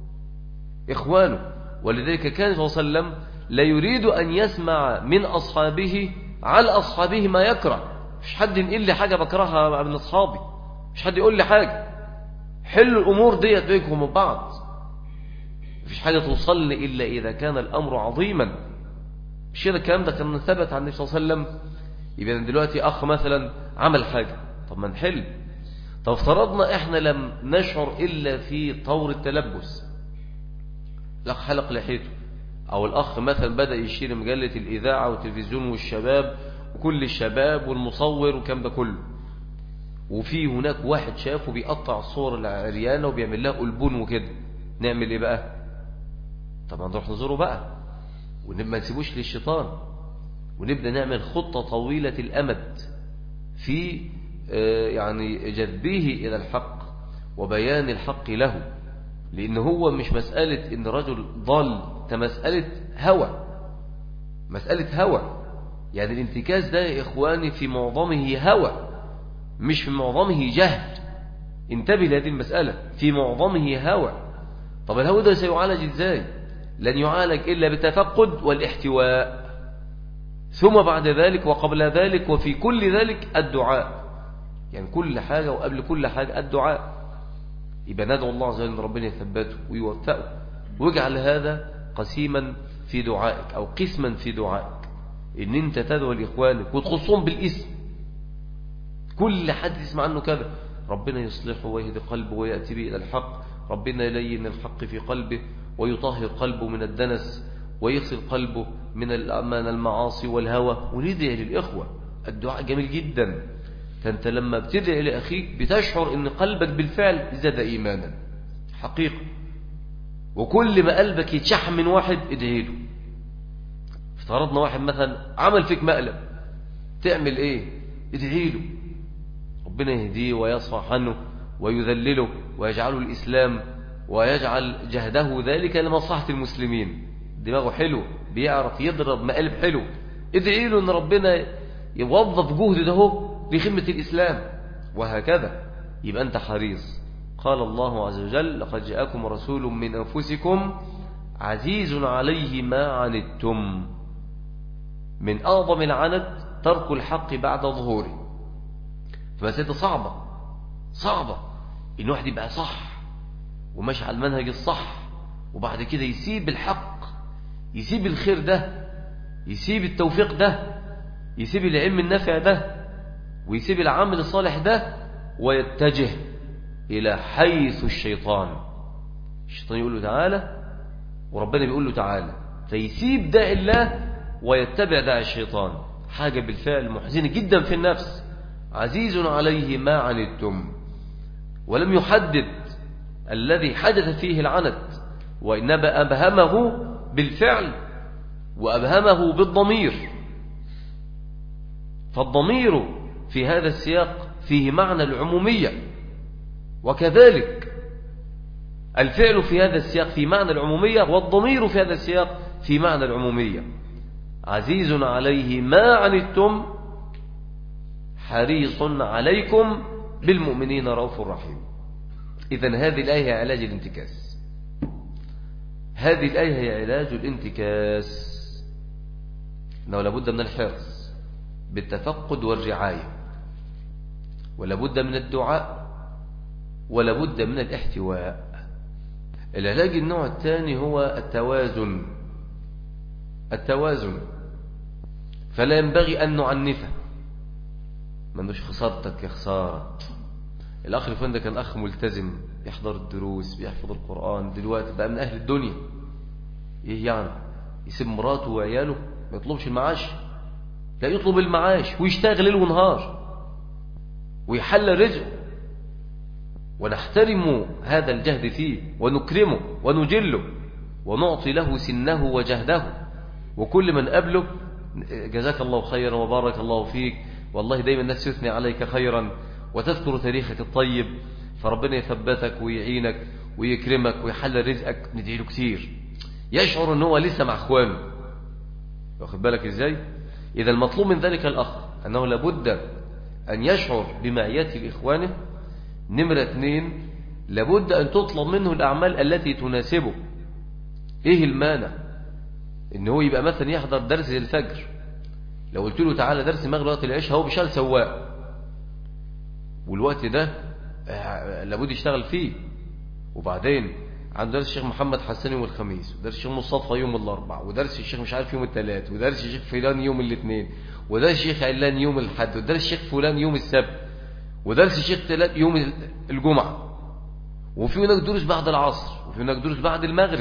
إخوانه ولذلك كان صلى الله عليه وسلم لا يريد أن يسمع من أصحابه على أصحابه ما يكره مش حد ينقل لي حاجة بكرهها من أصحابي مش حد يقول لي حاجة حلوا الأمور ديت بينكم وبين بعض مفيش حاجة توصل لي إلا إذا كان الأمر عظيما مش كده الكلام ده كان ثبت عن النبي صلى الله عليه وسلم يبقى دلوقتي أخ مثلا عمل حاجة طب ما نحل طب افترضنا احنا لم نشعر إلا في طور التلبس الأخ حلق لحيته أو الأخ مثلا بدأ يشير مجلة الإذاعة والتلفزيون والشباب وكل الشباب والمصور وكم ده كله وفي هناك واحد شافه بيقطع الصور العريانة وبيعمل لها قلبون وكده نعمل ايه بقى طبعا نروح نزوره بقى ونبقى نسيبوش للشيطان ونبدأ نعمل خطة طويلة الأمد في يعني جذبه إلى الحق وبيان الحق له لأن هو مش مسألة إن رجل ضل ده مسألة هوى مسألة هوى يعني الانتكاس ده يا إخواني في معظمه هوى مش في معظمه جهل انتبه لهذه المسألة في معظمه هوى طب الهوى ده سيعالج ازاي لن يعالج إلا بالتفقد والاحتواء ثم بعد ذلك وقبل ذلك وفي كل ذلك الدعاء يعني كل حاجة وقبل كل حاجة الدعاء يبقى ندعو الله عز وجل ان ربنا يثبته ويوفقه واجعل هذا قسيما في دعائك أو قسما في دعائك ان انت تدعو لاخوانك وتخصهم بالاسم كل حد يسمع عنه كذا ربنا يصلحه ويهدي قلبه ويأتي به إلى الحق ربنا يلين الحق في قلبه ويطهر قلبه من الدنس ويغسل قلبه من المعاصي والهوى وندعي للإخوة الدعاء جميل جدا فأنت لما بتدعي لأخيك بتشعر أن قلبك بالفعل زاد إيمانا حقيقة وكل ما قلبك يتشحن من واحد ادعي له افترضنا واحد مثلا عمل فيك مقلب تعمل ايه ادعي له ربنا يهديه ويصفح عنه ويذلله ويجعله الإسلام ويجعل جهده ذلك لمصلحة المسلمين دماغه حلو بيعرف يضرب مقالب حلو ادعي له ان ربنا يوظف جهد ده لخدمة الإسلام وهكذا يبقى أنت حريص قال الله عز وجل لقد جاءكم رسول من أنفسكم عزيز عليه ما عنتم من أعظم العنت ترك الحق بعد ظهوره فمسألة صعبة صعبة إن واحد يبقى صح وماشي على المنهج الصح وبعد كده يسيب الحق يسيب الخير ده يسيب التوفيق ده يسيب العلم النافع ده ويسيب العمل الصالح ده ويتجه إلى حيث الشيطان الشيطان يقول له تعالى وربنا بيقول له تعالى فيسيب داعي الله ويتبع داعي الشيطان حاجة بالفعل محزنة جدا في النفس عزيز عليه ما عنتم ولم يحدد الذي حدث فيه العنت وإنما أبهمه بالفعل وأبهمه بالضمير فالضمير في هذا السياق فيه معنى العمومية وكذلك الفعل في هذا السياق في معنى العمومية والضمير في هذا السياق في معنى العمومية عزيز عليه ما عنتم حريص عليكم بالمؤمنين رؤوف رحيم إذا هذه الآية هي علاج الانتكاس هذه الآية هي علاج الانتكاس أنه لابد من الحرص بالتفقد والرعاية ولابد من الدعاء ولابد من الاحتواء العلاج النوع الثاني هو التوازن التوازن فلا ينبغي أن نعنفه ملوش خسارتك يا خسارة الأخ الفلان ده كان أخ ملتزم يحضر الدروس بيحفظ القرآن دلوقتي بقى من أهل الدنيا إيه يعني يسيب مراته وعياله ما يطلبش المعاش لا يطلب المعاش ويشتغل ليل ونهار ويحل رزقه ونحترم هذا الجهد فيه ونكرمه ونجله ونعطي له سنه وجهده وكل من قبله جزاك الله خيرا وبارك الله فيك والله دايما الناس يثني عليك خيرا وتذكر تاريخك الطيب فربنا يثبتك ويعينك ويكرمك ويحلل رزقك ندعي له كتير يشعر ان هو لسه مع اخوانه واخد بالك ازاي اذا المطلوب من ذلك الاخ انه لابد ان يشعر بمعيته لاخوانه نمرة اثنين لابد ان تطلب منه الاعمال التي تناسبه ايه المانع ان هو يبقى مثلا يحضر درس الفجر لو قلت له تعالى درس المغرب وقت العشاء هو بيشتغل سواق والوقت ده آه، لابد يشتغل فيه وبعدين عنده درس الشيخ محمد حسن يوم الخميس ودرس الشيخ مصطفى يوم الاربعاء ودرس الشيخ مش عارف يوم الثلاث ودرس الشيخ فلان يوم الاثنين ودرس الشيخ علان يوم الاحد ودرس الشيخ فلان يوم السبت ودرس الشيخ تلات يوم الجمعة وفي هناك دروس بعد العصر وفي هناك دروس بعد المغرب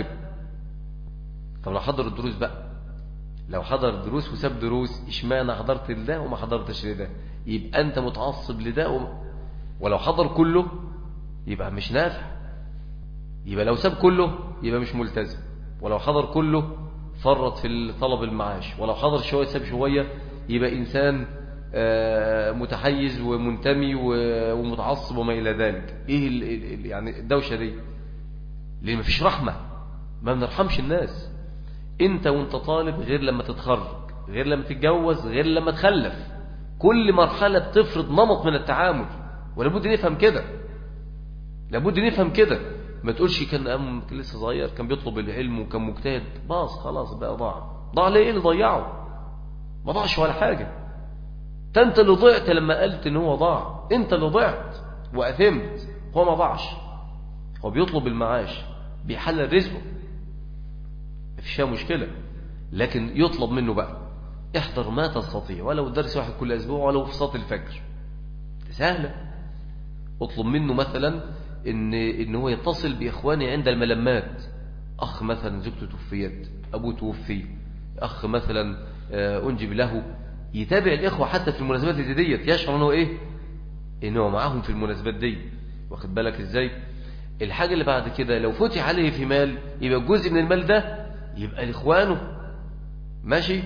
طب لو حضر الدروس بقى لو حضر دروس وساب دروس اشمعنى حضرت لده وما حضرتش لده يبقى انت متعصب لده وما ولو حضر كله يبقى مش نافع يبقى لو ساب كله يبقى مش ملتزم ولو حضر كله فرط في طلب المعاش ولو حضر شوية ساب شوية يبقى إنسان آه، متحيز ومنتمي ومتعصب وما إلى ذلك إيه يعني الدوشة دي لأن مفيش رحمة ما بنرحمش الناس انت وانت طالب غير لما تتخرج غير لما تتجوز غير لما تخلف كل مرحلة بتفرض نمط من التعامل ولابد نفهم كده لابد نفهم كده ما تقولش كان أم لسه صغير كان بيطلب العلم وكان مجتهد باص خلاص بقى ضاع ضاع ليه اللي ضيعه ما ضاعش ولا حاجة انت اللي ضعت لما قلت ان هو ضاع انت اللي ضعت واثمت هو ما ضاعش هو بيطلب المعاش بيحلل رزقه مفيش مشكلة لكن يطلب منه بقى احضر ما تستطيع ولو درس واحد كل اسبوع ولو في صلاة الفجر سهلة اطلب منه مثلا ان ان هو يتصل باخوانه عند الملمات اخ مثلا زوجته توفيت ابوه توفي اخ مثلا آه، انجب له يتابع الاخوه حتى في المناسبات دي ديت يشعر انه ايه ان هو معاهم في المناسبات دي واخد بالك ازاي الحاجه اللي بعد كده لو فتح عليه في مال يبقى جزء من المال ده يبقى لاخوانه ماشي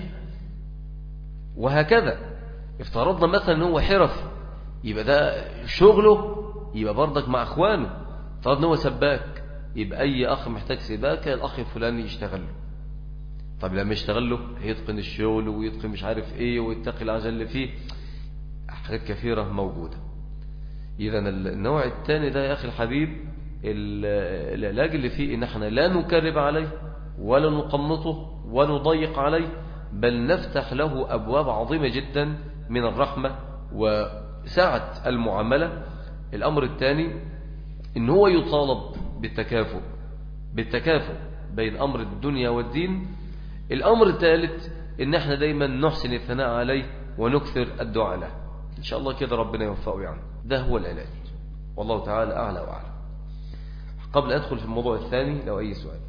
وهكذا افترضنا مثلا ان هو حرف يبقى ده شغله يبقى برضك مع اخوانه فرض ان هو سباك يبقى اي اخ محتاج سباكه الاخ الفلاني يشتغل له طب لما يشتغل له هيتقن الشغل ويتقن مش عارف ايه ويتقي العجل اللي فيه حاجات كثيرة موجودة إذا النوع الثاني ده يا أخي الحبيب العلاج اللي فيه إن احنا لا نكرب عليه ولا نقنطه ولا نضيق عليه بل نفتح له أبواب عظيمة جدا من الرحمة وسعة المعاملة الأمر الثاني إن هو يطالب بالتكافؤ بالتكافؤ بين أمر الدنيا والدين الأمر الثالث إن احنا دايما نحسن الثناء عليه ونكثر الدعاء له إن شاء الله كده ربنا يوفقه يعني ده هو العلاج والله تعالى أعلى وأعلى قبل أدخل في الموضوع الثاني لو أي سؤال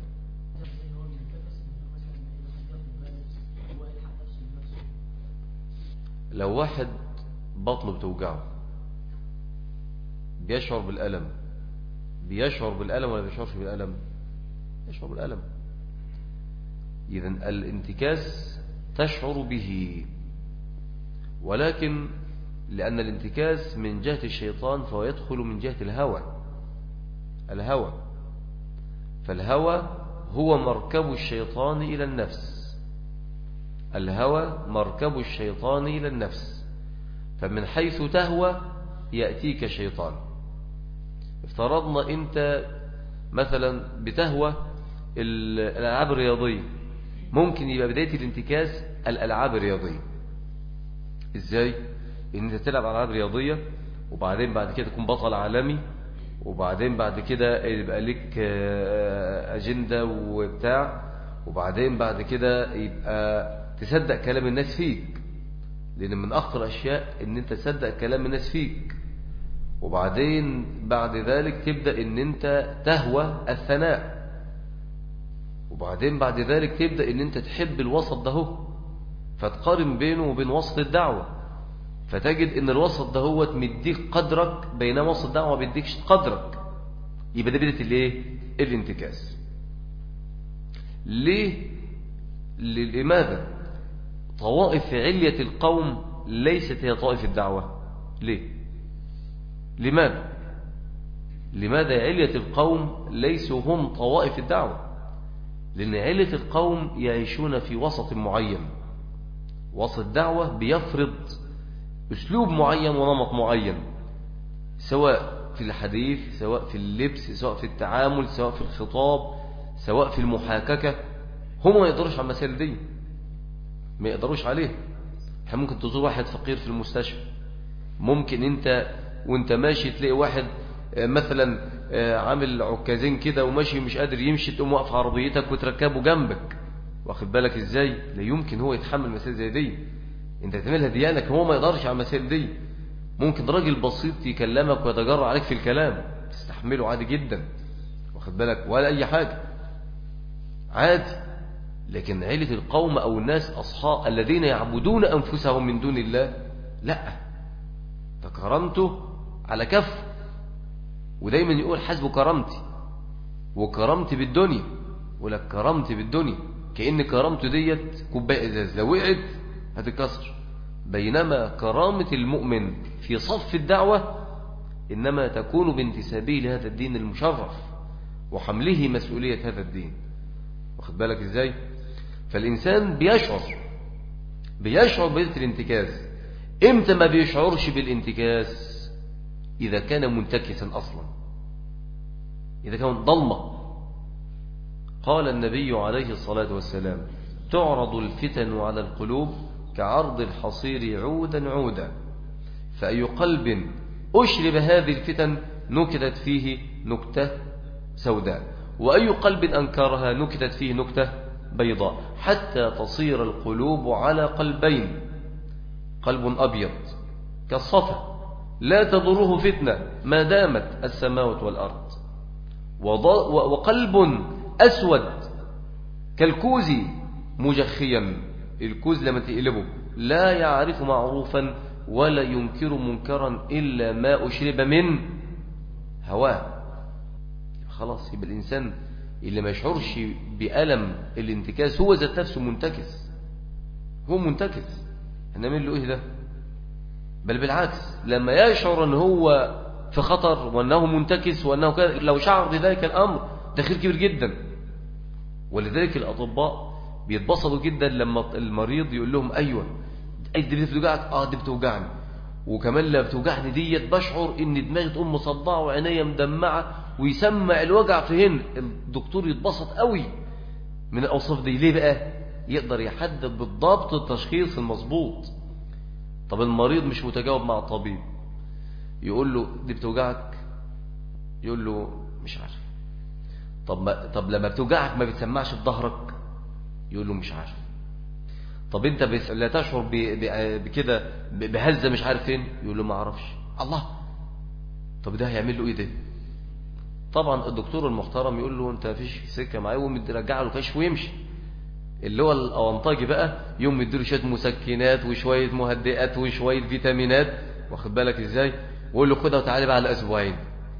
لو واحد بطنه بتوجعه بيشعر بالألم بيشعر بالألم ولا بيشعرش بالألم يشعر بالألم إذا الانتكاس تشعر به ولكن لأن الانتكاس من جهة الشيطان فهو يدخل من جهة الهوى الهوى فالهوى هو مركب الشيطان إلى النفس الهوى مركب الشيطان إلى النفس فمن حيث تهوى يأتيك شيطان افترضنا انت مثلا بتهوى الالعاب الرياضيه ممكن يبقى بدايه الانتكاس الالعاب الرياضيه ازاي ان انت تلعب العاب رياضيه وبعدين بعد كده تكون بطل عالمي وبعدين بعد كده يبقى لك آه، اجنده وبتاع وبعدين بعد كده يبقى تصدق كلام الناس فيك لان من اخطر الاشياء ان انت تصدق كلام الناس فيك وبعدين بعد ذلك تبدأ ان انت تهوى الثناء وبعدين بعد ذلك تبدأ ان انت تحب الوسط ده هو فتقارن بينه وبين وسط الدعوة فتجد ان الوسط ده هو مديك قدرك بينما وسط الدعوة ما بيديكش قدرك يبقى ده بدأت الايه الانتكاس ليه لماذا طوائف علية القوم ليست هي طائف الدعوة ليه لماذا لماذا علية القوم ليسوا هم طوائف الدعوة لأن علة القوم يعيشون في وسط معين وسط الدعوة بيفرض أسلوب معين ونمط معين سواء في الحديث سواء في اللبس سواء في التعامل سواء في الخطاب سواء في المحاككة هم ما يقدروش على المسائل دي ما يقدروش عليه احنا ممكن تزور واحد فقير في المستشفى ممكن انت وانت ماشي تلاقي واحد آه، مثلا آه، عامل عكازين كده وماشي مش قادر يمشي تقوم واقف عربيتك وتركبه جنبك واخد بالك ازاي لا يمكن هو يتحمل مسائل زي دي انت تعملها ديانك هو ما يقدرش على المسائل دي ممكن راجل بسيط يكلمك ويتجرع عليك في الكلام تستحمله عادي جدا واخد بالك ولا اي حاجة عادي لكن عيلة القوم او الناس اصحاب الذين يعبدون انفسهم من دون الله لا فكرمته على كف ودايما يقول حسب كرامتي وكرامتي بالدنيا ولك كرامتي بالدنيا كأن كرامته ديت كوباية ازاز لو وقعت هتتكسر بينما كرامة المؤمن في صف الدعوة إنما تكون بانتسابه لهذا الدين المشرف وحمله مسؤولية هذا الدين واخد بالك ازاي فالإنسان بيشعر بيشعر بذات الانتكاس امتى ما بيشعرش بالانتكاس إذا كان منتكسا أصلا إذا كان ضلمة قال النبي عليه الصلاة والسلام تعرض الفتن على القلوب كعرض الحصير عودا عودا فأي قلب أشرب هذه الفتن نكتت فيه نكتة سوداء وأي قلب أنكرها نكتت فيه نكتة بيضاء حتى تصير القلوب على قلبين قلب أبيض كالصفا لا تضره فتنة ما دامت السماوات والأرض وقلب أسود كالكوز مجخيا الكوز لما تقلبه لا يعرف معروفا ولا ينكر منكرا إلا ما أشرب من هواه خلاص يبقى الإنسان اللي ما يشعرش بألم الانتكاس هو ذات نفسه منتكس هو منتكس هنعمل له ايه ده بل بالعكس لما يشعر ان هو في خطر وانه منتكس وانه كذا لو شعر بذلك الامر ده خير كبير جدا ولذلك الاطباء بيتبسطوا جدا لما المريض يقول لهم ايوه دي بتوجعك اه دي بتوجعني وكمان لما بتوجعني ديت بشعر ان دماغي تقوم مصدعه وعينيا مدمعه ويسمع الوجع فين الدكتور يتبسط قوي من الاوصاف دي ليه بقى يقدر يحدد بالضبط التشخيص المظبوط طب المريض مش متجاوب مع الطبيب يقول له دي بتوجعك يقول له مش عارف طب ما طب لما بتوجعك ما بتسمعش في ظهرك يقول له مش عارف طب انت لا تشعر بكده بهزه مش عارف فين يقول له ما اعرفش الله طب ده هيعمل له ايه ده طبعا الدكتور المحترم يقول له انت مفيش سكه معاه ومدرجع له كشف ويمشي اللي هو الاونطاجي بقى يوم يديله شويه مسكنات وشويه مهدئات وشويه فيتامينات واخد بالك ازاي ويقول له خدها وتعالى بقى على اسبوعين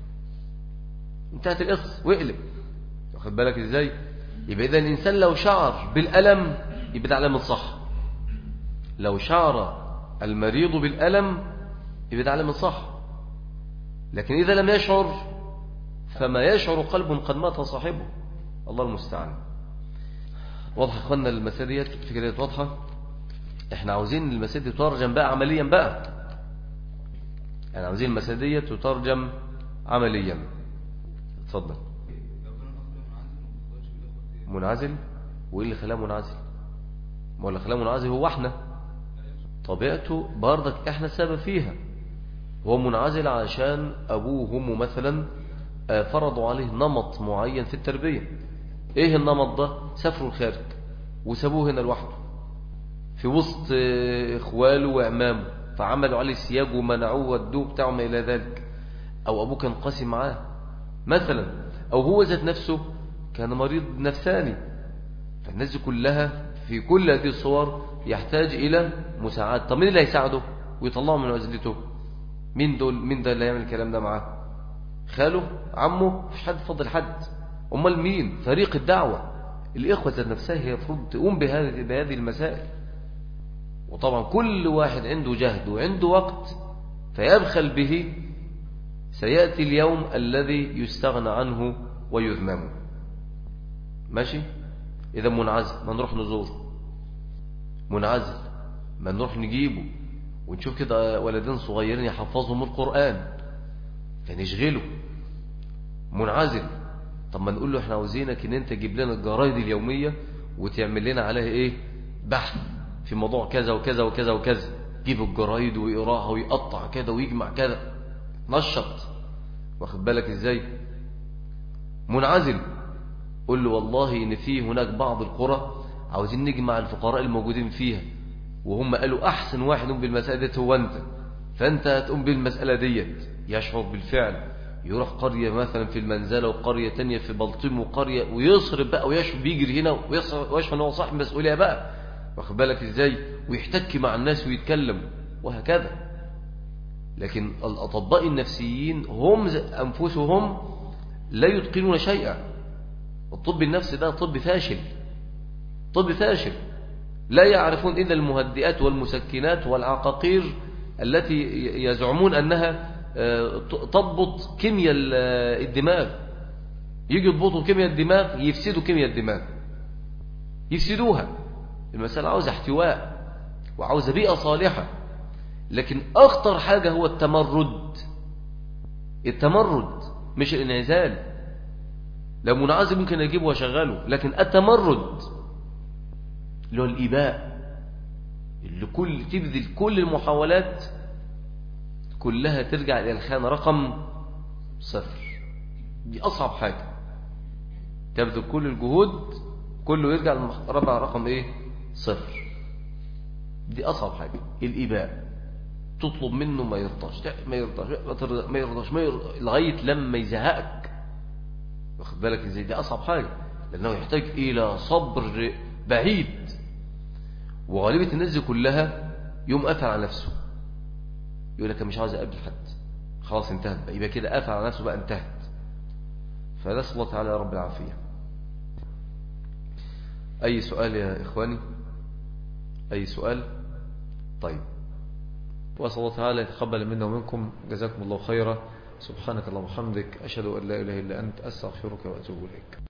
انتهت القصه واقلب واخد بالك ازاي يبقى اذا الانسان لو شعر بالالم يبقى ده علامه صح لو شعر المريض بالالم يبقى ده علامه صح لكن اذا لم يشعر فما يشعر قلب قد مات صاحبه الله المستعان واضح اخوانا المسائل ديت الفكره ديت واضحه احنا عاوزين المسائل دي تترجم بقى عمليا بقى يعني عاوزين المسائل ديت تترجم عمليا اتفضل منعزل وايه اللي خلاه منعزل ما اللي خلاه منعزل هو احنا طبيعته برضك احنا السبب فيها هو منعزل عشان ابوه وامه مثلا آه، فرضوا عليه نمط معين في التربيه ايه النمط ده سافروا الخارج وسابوه هنا لوحده في وسط اخواله وعمامه فعملوا عليه سياج ومنعوه ودوه بتاعه ما الى ذلك او ابوه كان قاسي معاه مثلا او هو ذات نفسه كان مريض نفساني فالناس دي كلها في كل هذه الصور يحتاج الى مساعدة طب مين اللي هيساعده ويطلعه من عزلته مين دول مين ده اللي يعمل الكلام ده معاه خاله عمه مفيش حد فضل حد امال مين فريق الدعوة الإخوة ذات نفسها هي المفروض تقوم بهذه بهذه المسائل وطبعا كل واحد عنده جهد وعنده وقت فيبخل به سيأتي اليوم الذي يستغنى عنه ويذمم ماشي إذا منعزل ما نروح نزور منعزل ما نروح نجيبه ونشوف كده ولدين صغيرين يحفظهم القرآن فنشغله منعزل طب ما نقول له احنا عاوزينك ان انت تجيب لنا الجرايد اليومية وتعمل لنا عليها ايه بحث في موضوع كذا وكذا وكذا وكذا جيب الجرايد ويقراها ويقطع كذا ويجمع كذا نشط واخد بالك ازاي منعزل قل له والله ان في هناك بعض القرى عاوزين نجمع الفقراء الموجودين فيها وهم قالوا احسن واحد بالمسألة ديت هو انت فانت هتقوم بالمسألة ديت يشعر بالفعل يروح قرية مثلا في المنزلة وقرية تانية في بلطيم وقرية ويصرف بقى ويشعر بيجري هنا ويشعر ان هو صاحب مسؤولية بقى واخد بالك ازاي ويحتك مع الناس ويتكلم وهكذا لكن الأطباء النفسيين هم أنفسهم لا يتقنون شيئا الطب النفسي ده طب فاشل طب فاشل لا يعرفون إلا المهدئات والمسكنات والعقاقير التي يزعمون أنها تضبط كيمياء الدماغ يجي يضبطوا كيمياء الدماغ يفسدوا كيمياء الدماغ يفسدوها المسألة عاوزة احتواء وعاوزة بيئة صالحة لكن أخطر حاجة هو التمرد التمرد مش الانعزال لو منعزل ممكن أجيبه وأشغله لكن التمرد اللي هو الإباء اللي كل تبذل كل المحاولات كلها ترجع إلى الخانة رقم صفر دي أصعب حاجة تبذل كل الجهود كله يرجع للربع رقم إيه صفر دي أصعب حاجة الإباء تطلب منه ما يرضاش ما يرضاش ما يرضاش ما يرضاش لغاية لما يزهقك واخد بالك ازاي دي أصعب حاجة لأنه يحتاج إلى صبر بعيد وغالبية الناس دي كلها يوم قفل على نفسه يقول لك مش عاوز أقابل حد خلاص انتهت بقى يبقى كده قفل على نفسه بقى انتهت فنسأل الله تعالى يا رب العافية أي سؤال يا إخواني أي سؤال طيب وأسأل الله تعالى يتقبل منا ومنكم جزاكم الله خيرا سبحانك اللهم وبحمدك أشهد أن لا إله إلا أنت أستغفرك وأتوب إليك